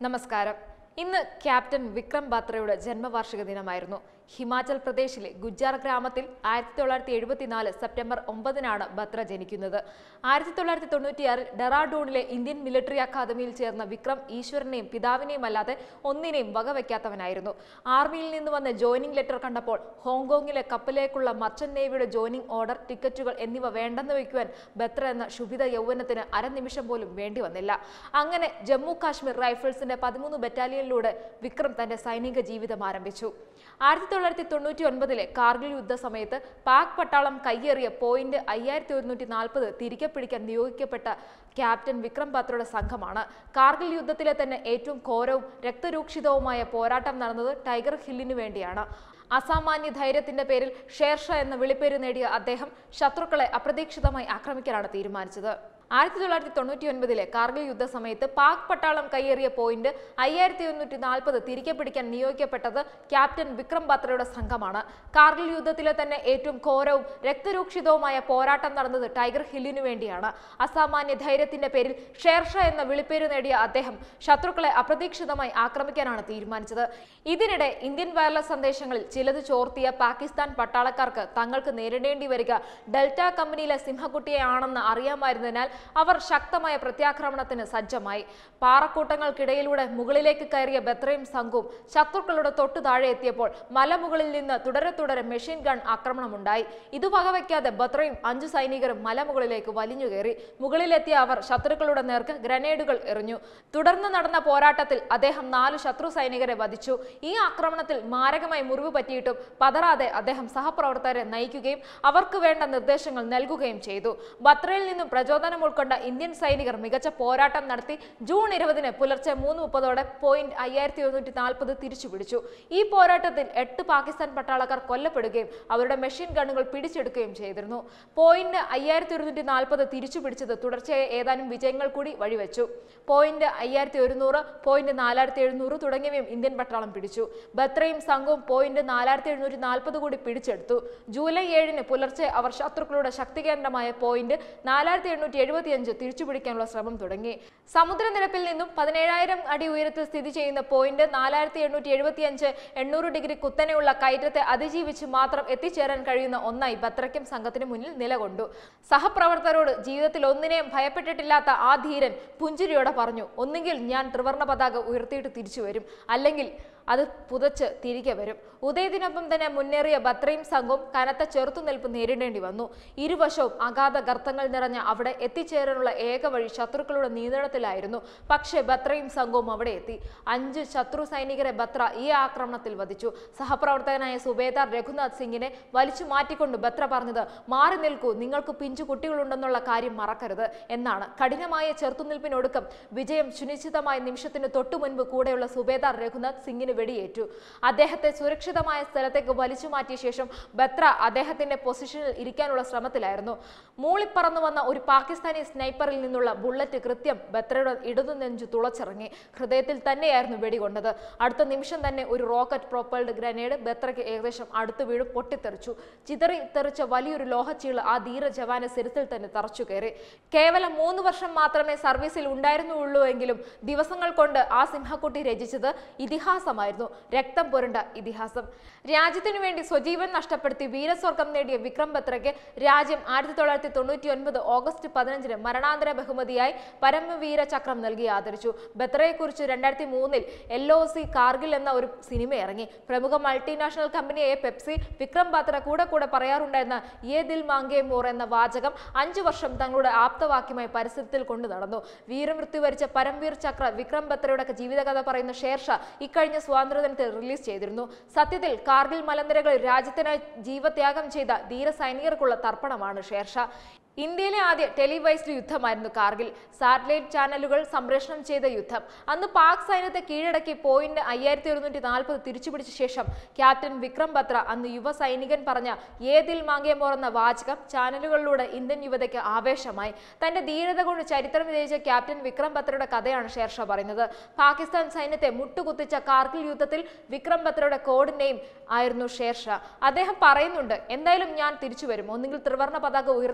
നമസ്കാരം ഇന്ന് ക്യാപ്റ്റൻ വിക്രം ബാത്രയുടെ ജന്മവാർഷിക ദിനമായിരുന്നു ഹിമാചൽ പ്രദേശിലെ ഗുജ്ജാർ ഗ്രാമത്തിൽ ആയിരത്തി തൊള്ളായിരത്തി എഴുപത്തിനാല് സെപ്റ്റംബർ ഒമ്പതിനാണ് ബത്ര ജനിക്കുന്നത് ആയിരത്തി തൊള്ളായിരത്തി തൊണ്ണൂറ്റിയാറിൽ ഡെറാഡൂണിലെ ഇന്ത്യൻ മിലിറ്ററി അക്കാദമിയിൽ ചേർന്ന വിക്രം ഈശ്വരനെയും പിതാവിനെയും അല്ലാതെ ഒന്നിനെയും വകവയ്ക്കാത്തവനായിരുന്നു ആർമിയിൽ നിന്ന് വന്ന ജോയിനിങ് ലെറ്റർ കണ്ടപ്പോൾ ഹോങ്കോങ്ങിലെ കപ്പലിലേക്കുള്ള മർച്ചന്റ് നേവിയുടെ ജോയിനിങ് ഓർഡർ ടിക്കറ്റുകൾ എന്നിവ വേണ്ടെന്ന് വയ്ക്കുവാൻ ബത്ര എന്ന ശുഭിത യൗവനത്തിന് അരനിമിഷം പോലും വേണ്ടി വന്നില്ല അങ്ങനെ ജമ്മു കാശ്മീർ റൈഫിൾസിന്റെ പതിമൂന്ന് ബറ്റാലിയനിലൂടെ വിക്രം തന്റെ സൈനിക ജീവിതം ആരംഭിച്ചു ആയിരത്തി തൊള്ളായിരത്തി തൊണ്ണൂറ്റി ഒൻപതിലെ കാർഗിൽ യുദ്ധ സമയത്ത് പാക് പട്ടാളം കയ്യേറിയ പോയിന്റ് അയ്യായിരത്തി ഒരുന്നൂറ്റി നാൽപ്പത് തിരികെ പിടിക്കാൻ നിയോഗിക്കപ്പെട്ട ക്യാപ്റ്റൻ വിക്രം ബാത്രയുടെ സംഘമാണ് കാർഗിൽ യുദ്ധത്തിലെ തന്നെ ഏറ്റവും ഘോരവും രക്തരൂക്ഷിതവുമായ പോരാട്ടം നടന്നത് ടൈഗർ ഹില്ലിനു വേണ്ടിയാണ് അസാമാന്യ ധൈര്യത്തിന്റെ പേരിൽ ഷേർഷാ എന്ന വിളിപ്പേര് നേടിയ അദ്ദേഹം ശത്രുക്കളെ അപ്രതീക്ഷിതമായി ആക്രമിക്കാനാണ് തീരുമാനിച്ചത് ആയിരത്തി തൊള്ളായിരത്തി തൊണ്ണൂറ്റി ഒൻപതിലെ കാർഗിൽ യുദ്ധ സമയത്ത് പാക് പട്ടാളം കയ്യേറിയ പോയിന്റ് അയ്യായിരത്തി ഒരുന്നൂറ്റി നാൽപ്പത് തിരികെ പിടിക്കാൻ നിയോഗിക്കപ്പെട്ടത് ക്യാപ്റ്റൻ വിക്രം ബാത്രയുടെ സംഘമാണ് കാർഗിൽ യുദ്ധത്തിലെ തന്നെ ഏറ്റവും ഘോരവും രക്തരൂക്ഷിതവുമായ പോരാട്ടം നടന്നത് ടൈഗർ ഹില്ലിനു വേണ്ടിയാണ് അസാമാന്യ ധൈര്യത്തിന്റെ പേരിൽ ഷേർഷാ എന്ന വിളിപ്പേര് നേടിയ അദ്ദേഹം ശത്രുക്കളെ അപ്രതീക്ഷിതമായി ആക്രമിക്കാനാണ് തീരുമാനിച്ചത് ഇതിനിടെ ഇന്ത്യൻ വയർലെസ് സന്ദേശങ്ങളിൽ ചിലത് ചോർത്തിയ പാകിസ്ഥാൻ പട്ടാളക്കാർക്ക് തങ്ങൾക്ക് നേരിടേണ്ടി വരിക ഡെൽറ്റ കമ്പനിയിലെ സിംഹക്കുട്ടിയെയാണെന്ന് അറിയാമായിരുന്നതിനാൽ അവർ ശക്തമായ പ്രത്യാക്രമണത്തിന് സജ്ജമായി പാറക്കൂട്ടങ്ങൾക്കിടയിലൂടെ മുകളിലേക്ക് കയറിയ ബത്രയും സംഘവും ശത്രുക്കളുടെ തൊട്ടു താഴെ എത്തിയപ്പോൾ മലമുകളിൽ നിന്ന് തുടരെ തുടരെ മെഷീൻ ഗൺ ആക്രമണമുണ്ടായി ഇത് വകവയ്ക്കാതെ ബത്രയും അഞ്ചു സൈനികരും മലമുകളിലേക്ക് വലിഞ്ഞു കയറി മുകളിലെത്തിയ അവർ ശത്രുക്കളുടെ നേർക്ക് ഗ്രനേഡുകൾ എറിഞ്ഞു തുടർന്ന് നടന്ന പോരാട്ടത്തിൽ അദ്ദേഹം നാല് ശത്രു സൈനികരെ വധിച്ചു ഈ ആക്രമണത്തിൽ മാരകമായി മുറിവ് പറ്റിയിട്ടും പതറാതെ അദ്ദേഹം സഹപ്രവർത്തകരെ നയിക്കുകയും അവർക്ക് വേണ്ട നിർദ്ദേശങ്ങൾ നൽകുകയും ചെയ്തു ബത്രയിൽ നിന്നും പ്രചോദനം ഉൾക്കൊണ്ട ഇന്ത്യൻ സൈനികർ മികച്ച പോരാട്ടം നടത്തി ജൂൺ ഇരുപതിന് പുലർച്ചെ മൂന്ന് മുപ്പതോടെ പോയിന്റ് അയ്യായിരത്തി എഴുന്നൂറ്റി നാൽപ്പത് തിരിച്ചു പിടിച്ചു ഈ പോരാട്ടത്തിൽ എട്ട് പാകിസ്ഥാൻ പട്ടാളക്കാർ കൊല്ലപ്പെടുകയും അവരുടെ മെഷീൻ ഗണ്ണുകൾ പിടിച്ചെടുക്കുകയും ചെയ്തിരുന്നു പോയിന്റ് അയ്യായിരത്തി ഒരുന്നൂറ്റി നാൽപ്പത് തിരിച്ചു പിടിച്ചത് തുടർച്ചയായ ഏതാനും വിജയങ്ങൾ കൂടി വഴിവെച്ചു പോയിന്റ് അയ്യായിരത്തി ഒരുന്നൂറ് പോയിന്റ് നാലായിരത്തി എഴുന്നൂറ് തുടങ്ങിയവയും ഇന്ത്യൻ പട്ടാളം പിടിച്ചു ബത്രയും സംഘവും പോയിന്റ് നാലായിരത്തി എഴുന്നൂറ്റി നാൽപ്പത് കൂടി പിടിച്ചെടുത്തു ജൂലൈ ഏഴിന് പുലർച്ചെ അവർ ശത്രുക്കളുടെ ശക്തി കേന്ദ്രമായ പോയിന്റ് നാലായിരത്തി എണ്ണൂറ്റി എഴുപത്തിയഞ്ച് തിരിച്ചുപിടിക്കാനുള്ള ശ്രമം തുടങ്ങി സമുദ്രനിരപ്പിൽ നിന്നും പതിനേഴായിരം അടി ഉയരത്തിൽ സ്ഥിതി ചെയ്യുന്ന പോയിന്റ് നാലായിരത്തി എണ്ണൂറ്റി എഴുപത്തിയഞ്ച് എണ്ണൂറ് ഡിഗ്രി കുത്തനെയുള്ള കയറ്റത്തെ അതിജീവിച്ച് മാത്രം എത്തിച്ചേരാൻ കഴിയുന്ന ഒന്നായി ബത്രയ്ക്കും സംഘത്തിന് മുന്നിൽ നിലകൊണ്ടു സഹപ്രവർത്തകരോട് ജീവിതത്തിൽ ഒന്നിനെയും ഭയപ്പെട്ടിട്ടില്ലാത്ത ആ ധീരൻ പുഞ്ചിരിയോടെ പറഞ്ഞു ഒന്നുകിൽ ഞാൻ ത്രിവർണ പതാക ഉയർത്തിയിട്ട് തിരിച്ചു വരും അല്ലെങ്കിൽ അത് പുതച്ച് തിരികെ വരും ഉദയത്തിനൊപ്പം തന്നെ മുന്നേറിയ ബത്രയും സംഘവും കനത്ത ചെറുത്തുനിൽപ്പ് നേരിടേണ്ടി വന്നു ഇരുവശവും അഗാധ ഗർത്തങ്ങൾ നിറഞ്ഞ അവിടെ എത്തിച്ചേരാനുള്ള ഏക വഴി ശത്രുക്കളുടെ നിയന്ത്രണത്തിലായിരുന്നു പക്ഷേ ബത്രയും സംഘവും അവിടെ എത്തി അഞ്ച് ശത്രു സൈനികരെ ബത്ര ഈ ആക്രമണത്തിൽ വധിച്ചു സഹപ്രവർത്തകനായ സുബേദാർ രഘുനാഥ് സിംഗിനെ വലിച്ചു മാറ്റിക്കൊണ്ട് ബത്ര പറഞ്ഞത് മാറി നിൽക്കൂ നിങ്ങൾക്ക് പിഞ്ചു കുട്ടികളുണ്ടെന്നുള്ള കാര്യം മറക്കരുത് എന്നാണ് കഠിനമായ ചെറുത്തുനിൽപ്പിനൊടുക്കം വിജയം സുനിശ്ചിതമായ നിമിഷത്തിന് തൊട്ടു മുൻപ് കൂടെയുള്ള സുബേദാർ രഘുനാഥ് സിംഗിന് വെടിയേറ്റു അദ്ദേഹത്തെ സുരക്ഷിതമായ സ്ഥലത്തേക്ക് വലിച്ചു മാറ്റിയ ശേഷം ബത്ര അദ്ദേഹത്തിന്റെ പൊസിഷനിൽ ഇരിക്കാനുള്ള ശ്രമത്തിലായിരുന്നു മൂളിപ്പറന്നു വന്ന ഒരു പാകിസ്ഥാനി സ്നൈപ്പറിൽ നിന്നുള്ള ബുള്ളറ്റ് കൃത്യം ബത്രയുടെ ഇടതു നെഞ്ചു തുളച്ചിറങ്ങി ഹൃദയത്തിൽ തന്നെയായിരുന്നു വെടികൊണ്ടത് അടുത്ത നിമിഷം തന്നെ ഒരു റോക്കറ്റ് പ്രൊപ്പൽഡ് ഗ്രനേഡ് ബത്രയ്ക്ക് ഏകദേശം അടുത്ത് വീണ് പൊട്ടിത്തെറിച്ചു ചിതറി തെറിച്ച വലിയൊരു ലോഹച്ചീള് ആ ധീര ജവാന് സിരത്തിൽ തന്നെ തറച്ചു കയറി കേവലം മൂന്ന് വർഷം മാത്രമേ സർവീസിൽ ഉണ്ടായിരുന്നുള്ളൂ എങ്കിലും ദിവസങ്ങൾ കൊണ്ട് ആ സിംഹക്കുട്ടി രചിച്ചത് ഇതിഹാസമായിരുന്നു രക്തം പുരണ്ട ഇതിഹാസം രാജ്യത്തിനു വേണ്ടി സ്വജീവൻ നഷ്ടപ്പെടുത്തി വീരസ്വർഗം നേടിയ വിക്രം ബത്രയ്ക്ക് രാജ്യം ആയിരത്തി തൊള്ളായിരത്തി തൊണ്ണൂറ്റി ഒൻപത് ഓഗസ്റ്റ് പതിനഞ്ചിന് മരണാന്തര ബഹുമതിയായി പരമവീര ചക്രം നൽകി ആദരിച്ചു ബത്രയെക്കുറിച്ച് രണ്ടായിരത്തി മൂന്നിൽ എൽ ഒ സി കാർഗിൽ എന്ന ഒരു സിനിമ ഇറങ്ങി പ്രമുഖ മൾട്ടിനാഷണൽ കമ്പനിയായ പെപ്സി വിക്രം ബാത്ര കൂടെ കൂടെ പറയാറുണ്ടായിരുന്ന യേ ദിൽ മാങ്കേ മോർ എന്ന വാചകം അഞ്ചു വർഷം തങ്ങളുടെ ആപ്തവാക്യമായി പരസ്യത്തിൽ കൊണ്ടു നടന്നു വീരമൃത്യു വരിച്ച പരംവീർ ചക്ര വിക്രം ബത്രയുടെ ജീവിതകഥ പറയുന്ന ഷേർഷാ ഇക്കഴിഞ്ഞ സ്വാതന്ത്ര്യദിനത്തിൽ റിലീസ് ചെയ്തിരുന്നു സത്യത്തിൽ കാർഗിൽ മലനിരകളിൽ രാജ്യത്തിനായി ജീവത്യാഗം ചെയ്ത ധീര സൈനികർക്കുള്ള തർപ്പണമാണ് ഷേർഷാ ഇന്ത്യയിലെ ആദ്യ ടെലിവൈസ്ഡ് യുദ്ധമായിരുന്നു കാർഗിൽ സാറ്റലൈറ്റ് ചാനലുകൾ സംപ്രേഷണം ചെയ്ത യുദ്ധം അന്ന് പാക് സൈന്യത്തെ കീഴടക്കി പോയിന്റ് അയ്യായിരത്തി ഒരുന്നൂറ്റി നാൽപ്പത് തിരിച്ചുപിടിച്ച ശേഷം ക്യാപ്റ്റൻ വിക്രം ബത്ര അന്ന് യുവ സൈനികൻ പറഞ്ഞ ഏതിൽ മാങ്കേമോർ എന്ന വാചകം ചാനലുകളിലൂടെ ഇന്ത്യൻ യുവതയ്ക്ക് ആവേശമായി തന്റെ ധീരത കൊണ്ട് ചരിത്രം വിജയിച്ച ക്യാപ്റ്റൻ വിക്രം ബത്രയുടെ കഥയാണ് ഷേർഷാ പറയുന്നത് പാകിസ്ഥാൻ സൈന്യത്തെ മുട്ടുകുത്തിച്ച കാർഗിൽ യുദ്ധത്തിൽ വിക്രം ബത്രയുടെ കോഡ് നെയിം ആയിരുന്നു ഷേർഷാ അദ്ദേഹം പറയുന്നുണ്ട് എന്തായാലും ഞാൻ തിരിച്ചു വരും ഒന്നുകിൽ ത്രിവർണ്ണ പതാക ഉയർത്തിയിട്ട് അല്ലെങ്കിൽ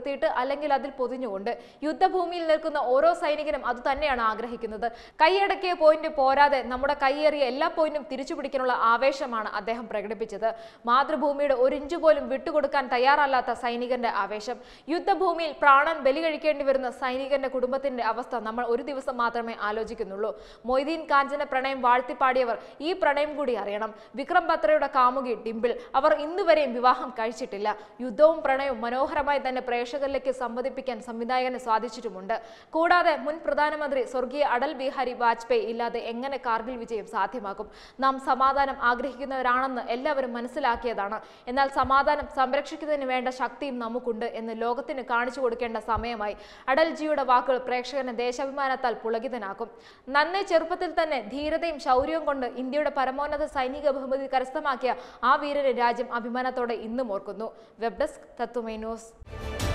അല്ലെങ്കിൽ അതിൽ പൊതിഞ്ഞുകൊണ്ട് യുദ്ധഭൂമിയിൽ നിൽക്കുന്ന ഓരോ സൈനികനും അത് തന്നെയാണ് ആഗ്രഹിക്കുന്നത് കൈയടക്കിയ പോയിന്റ് പോരാതെ നമ്മുടെ കൈയേറിയ എല്ലാ പോയിന്റും തിരിച്ചു പിടിക്കാനുള്ള ആവേശമാണ് അദ്ദേഹം പ്രകടിപ്പിച്ചത് മാതൃഭൂമിയുടെ ഒരു ഇഞ്ചു പോലും വിട്ടുകൊടുക്കാൻ തയ്യാറല്ലാത്ത സൈനികന്റെ ആവേശം യുദ്ധഭൂമിയിൽ പ്രാണൻ ബലി കഴിക്കേണ്ടി വരുന്ന സൈനികന്റെ കുടുംബത്തിന്റെ അവസ്ഥ നമ്മൾ ഒരു ദിവസം മാത്രമേ ആലോചിക്കുന്നുള്ളൂ മൊയ്തീൻ കാഞ്ചന പ്രണയം വാഴ്ത്തിപ്പാടിയവർ ഈ പ്രണയം കൂടി അറിയണം വിക്രം ബത്രയുടെ കാമുകി ഡിംപിൾ അവർ ഇന്നുവരെയും വിവാഹം കഴിച്ചിട്ടില്ല യുദ്ധവും പ്രണയവും മനോഹരമായി തന്നെ പ്രേക്ഷകരിലേക്ക് സംവദിപ്പിക്കാൻ സംവിധായകന് സാധിച്ചിട്ടുമുണ്ട് കൂടാതെ മുൻ പ്രധാനമന്ത്രി സ്വർഗീയ അടൽ ബിഹാരി വാജ്പേയി ഇല്ലാതെ എങ്ങനെ കാർഗിൽ വിജയം സാധ്യമാക്കും നാം സമാധാനം ആഗ്രഹിക്കുന്നവരാണെന്ന് എല്ലാവരും മനസ്സിലാക്കിയതാണ് എന്നാൽ സമാധാനം സംരക്ഷിക്കുന്നതിന് വേണ്ട ശക്തിയും നമുക്കുണ്ട് എന്ന് ലോകത്തിന് കാണിച്ചു കൊടുക്കേണ്ട സമയമായി അടൽജിയുടെ വാക്കുകൾ പ്രേക്ഷകനെ ദേശാഭിമാനത്താൽ പുളകിതനാക്കും നന്നേ ചെറുപ്പത്തിൽ തന്നെ ധീരതയും ശൗര്യവും കൊണ്ട് ഇന്ത്യയുടെ പരമോന്നത സൈനിക ബഹുമതി കരസ്ഥമാക്കിയ ആ വീരനെ രാജ്യം അഭിമാനത്തോടെ ഇന്നും ഓർക്കുന്നു വെബ് ഡെസ്ക് തത്വമൈ ന്യൂസ്